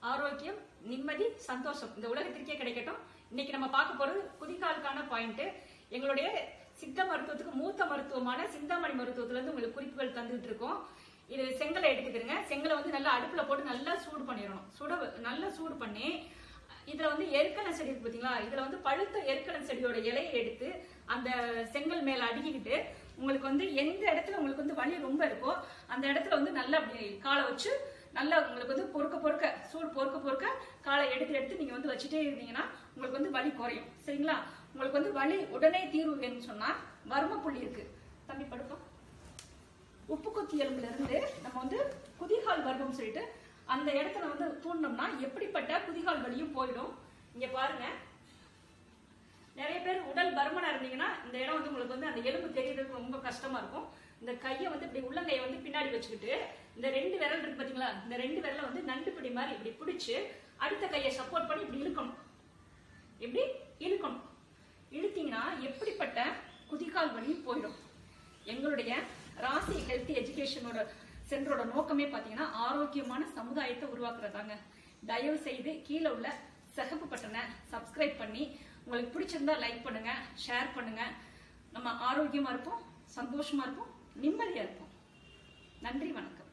ஆரோக்கியம் நிம்மதி சந்தோஷம் இந்த உலகத்திற்கே கிடைக்கட்டும் இன்னைக்கு நம்ம பார்க்க போறது குதிகாலுக்கான பாயிண்ட் எங்களுடைய சித்த மருத்துவத்துக்கு மூத்த மருத்துவமான சிந்தாமணி மருத்துவத்துல இருந்து உங்களுக்கு குறிப்புகள் தந்துட்டு இருக்கோம் இது செங்கலை எடுத்துக்கிறங்க செங்கலை வந்து நல்லா அடுப்புல போட்டு நல்லா சூடு பண்ணிடணும் சுட நல்லா சூடு பண்ணி இதுல வந்து எருக்கலை செடி இருக்கு பாத்தீங்களா இதுல வந்து பழுத்த எருக்கலை செடியோட இலையை எடுத்து அந்த செங்கல் மேல அடுக்கிக்கிட்டு உங்களுக்கு வந்து எந்த இடத்துல உங்களுக்கு வந்து வலி ரொம்ப இருக்கோ அந்த இடத்துல வந்து நல்லா அப்படி காலை வச்சு நல்லா உங்களுக்கு வந்து பொறுக்க பொறுக்க சூடு பொறுக்க பொறுக்க காலை எடுத்து எடுத்து நீங்க வந்து வச்சுட்டே இருந்தீங்கன்னா உங்களுக்கு வந்து வலி குறையும் சரிங்களா உங்களுக்கு வந்து வலி உடனே தீர்வு வேணும்னு சொன்னா வர்ம புள்ளி இருக்கு தம்பி படுப்போம் உப்பு குத்தி எலும்புல இருந்து நம்ம வந்து குதிகால் வர்க்கம் சொல்லிட்டு அந்த இடத்துல வந்து தூண்டோம்னா எப்படிப்பட்ட குதிகால் வலியும் போயிடும் இங்க பாருங்க நிறைய பேர் உடல் பருமனா இருந்தீங்கன்னா இந்த இடம் வந்து உங்களுக்கு வந்து அந்த எலும்பு தெரியறதுக்கு ரொம்ப கஷ்டமா இருக்கும் இந்த கையை வந்து இப்படி உள்ளங்கையை வந்து பின்னாடி வச்சுக்கிட்டு இந்த ரெண்டு விரல் இருக்கு பாத்தீங்களா இந்த ரெண்டு விரலை வந்து நண்டு பிடி மாதிரி இப்படி பிடிச்சு அடுத்த கையை சப்போர்ட் பண்ணி இப்படி இழுக்கணும் எப்படி இழுக்கணும் இழுத்தீங்கன்னா எப்படிப்பட்ட குதிகால் வலியும் போயிடும் எங்களுடைய ராசி ஹெல்த் எஜுகேஷனோட சென்டரோட நோக்கமே பாத்தீங்கன்னா ஆரோக்கியமான சமுதாயத்தை உருவாக்குறதாங்க தயவு செய்து கீழே உள்ள சிகப்பு பட்டனை சப்ஸ்கிரைப் பண்ணி உங்களுக்கு பிடிச்சிருந்தா லைக் பண்ணுங்க ஷேர் பண்ணுங்க நம்ம ஆரோக்கியமா இருப்போம் சந்தோஷமா இருப்போம் நிம்மதியா இருப்போம் நன்றி வணக்கம்